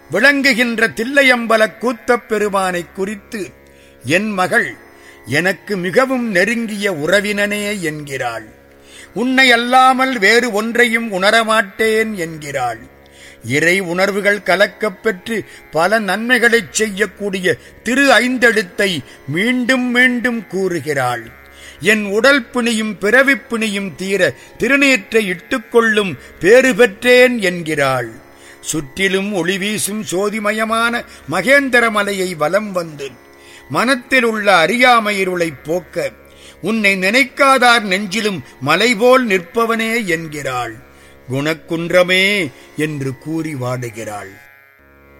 விளங்குகின்ற தில்லையம்பல கூத்தப் பெருமானைக் குறித்து என் மகள் எனக்கு மிகவும் நெருங்கிய உறவினனே என்கிறாள் உன்னை அல்லாமல் வேறு ஒன்றையும் உணரமாட்டேன் என்கிறாள் இறை உணர்வுகள் கலக்கப் பெற்று பல நன்மைகளைச் செய்யக்கூடிய திரு ஐந்தெழுத்தை மீண்டும் மீண்டும் கூறுகிறாள் என் உடல் பிணியும் பிறவிப் பிணியும் தீர திருநீற்றை இட்டுக்கொள்ளும் பேறு பெற்றேன் என்கிறாள் சுற்றிலும் ஒளி வீசும் சோதிமயமான மகேந்திரமலையை வலம் வந்து மனத்தில் உள்ள அறியாமை இருளைப் போக்க உன்னை நினைக்காதார் நெஞ்சிலும் மலைபோல் நிற்பவனே என்கிறாள் குணக்குன்றமே என்று கூறி வாடுகிறாள்